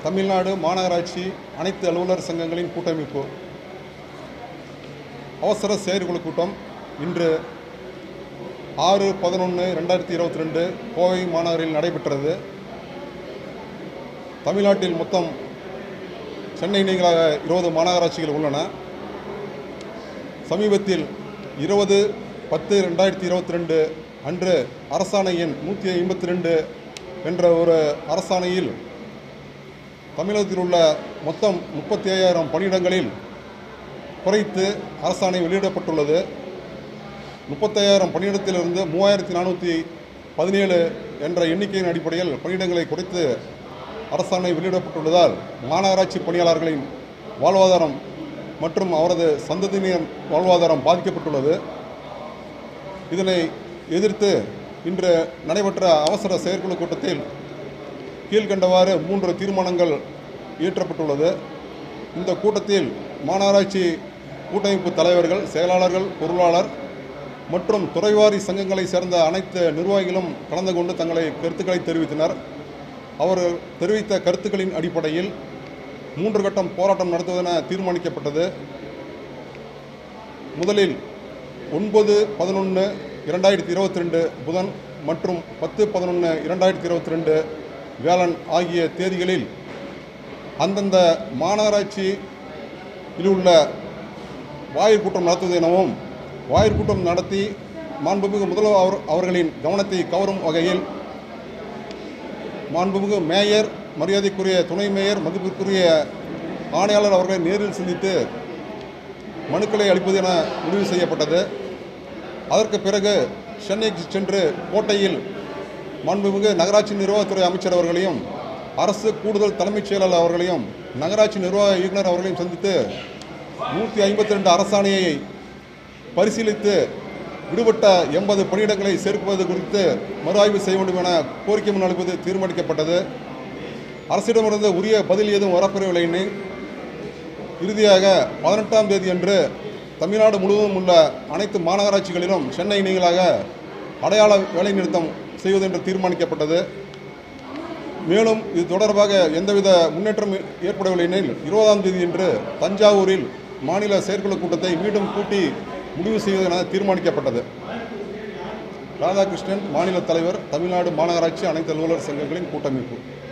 தமிழ்நாடு மாநகராட்சி அனைத்து அலுவலர் சங்கங்களின் கூட்டமைப்பு அவசர செயற்குழு கூட்டம் இன்று ஆறு பதினொன்று ரெண்டாயிரத்தி இருபத்தி ரெண்டு கோவை மாநகரில் நடைபெற்றது தமிழ்நாட்டில் மொத்தம் சென்னை நீங்களாக இருபது மாநகராட்சிகள் உள்ளன சமீபத்தில் இருபது பத்து ரெண்டாயிரத்தி இருபத்தி ரெண்டு அன்று அரசாணை எண் நூற்றி ஐம்பத்தி ரெண்டு என்ற ஒரு அரசாணையில் தமிழகத்தில் உள்ள மொத்தம் முப்பத்தி ஐயாயிரம் பணியிடங்களில் குறைத்து அரசாணை வெளியிடப்பட்டுள்ளது முப்பத்தையாயிரம் பணியிடத்திலிருந்து மூவாயிரத்தி நானூற்றி பதினேழு என்ற எண்ணிக்கையின் அடிப்படையில் பணியிடங்களை குறைத்து அரசாணை வெளியிடப்பட்டுள்ளதால் மாநகராட்சி பணியாளர்களின் வாழ்வாதாரம் மற்றும் அவரது சந்ததியினர் வாழ்வாதாரம் பாதிக்கப்பட்டுள்ளது இதனை எதிர்த்து இன்று நடைபெற்ற அவசர செயற்குழு கூட்டத்தில் கீழ்கண்டவாறு மூன்று தீர்மானங்கள் இயற்றப்பட்டுள்ளது இந்த கூட்டத்தில் மாநகராட்சி கூட்டமைப்பு தலைவர்கள் செயலாளர்கள் பொருளாளர் மற்றும் துறைவாரி சங்கங்களை சேர்ந்த அனைத்து நிர்வாகிகளும் கலந்து கொண்டு தங்களை கருத்துக்களை தெரிவித்தனர் அவர்கள் தெரிவித்த கருத்துக்களின் அடிப்படையில் மூன்று கட்டம் போராட்டம் நடத்துவதென தீர்மானிக்கப்பட்டது முதலில் ஒன்பது பதினொன்று இரண்டாயிரத்தி இருபத்தி ரெண்டு புதன் மற்றும் பத்து பதினொன்று இரண்டாயிரத்தி இருபத்தி ரெண்டு வேளன் ஆகிய தேதிகளில் அந்தந்த மாநகராட்சியில் உள்ள வாயிற் கூட்டம் நடத்துவது எனவும் வாயிற் கூட்டம் நடத்தி மாண்புமிகு முதல்வர் அவர் அவர்களின் கவனத்தை கவரும் வகையில் மாண்புமிகு மேயர் மரியாதைக்குரிய துணை மேயர் மதிப்பிற்குரிய ஆணையாளர் அவர்களை நேரில் சந்தித்து மனுக்களை அளிப்பது என முடிவு செய்யப்பட்டது அதற்கு பிறகு சென்னைக்கு சென்று கோட்டையில் மாண்புமிகு நகராட்சி நிர்வாகத்துறை அமைச்சர் அவர்களையும் அரசு கூடுதல் தலைமைச் செயலாளர் அவர்களையும் நகராட்சி நிர்வாக இயக்குனர் அவர்களையும் சந்தித்து நூற்றி ஐம்பத்தி ரெண்டு அரசாணையை பரிசீலித்து விடுபட்ட எண்பது பணியிடங்களை சேர்ப்பது குறித்து மறு ஆய்வு செய்ய வேண்டும் என கோரிக்கை முன்னெடுப்பது தீர்மானிக்கப்பட்டது அரசிடமிருந்து உரிய பதில் எதுவும் வரப்பெறவில்லை எனில் இறுதியாக பதினெட்டாம் தேதி அன்று தமிழ்நாடு முழுவதும் உள்ள அனைத்து மாநகராட்சிகளிலும் சென்னை நீங்களாக அடையாள வேலைநிறுத்தம் செய்வது என்று தீர்மானிக்கப்பட்டது மேலும் இது தொடர்பாக எந்தவித முன்னேற்றம் ஏற்படவில்லை எனில் இருபதாம் தேதி அன்று தஞ்சாவூரில் மாநில செயற்குழு கூட்டத்தை மீண்டும் கூட்டி முடிவு செய்வது என தீர்மானிக்கப்பட்டது ராதாகிருஷ்ணன் மாநில தலைவர் தமிழ்நாடு மாநகராட்சி அனைத்து அலுவலர் சங்கங்களின் கூட்டமைப்பு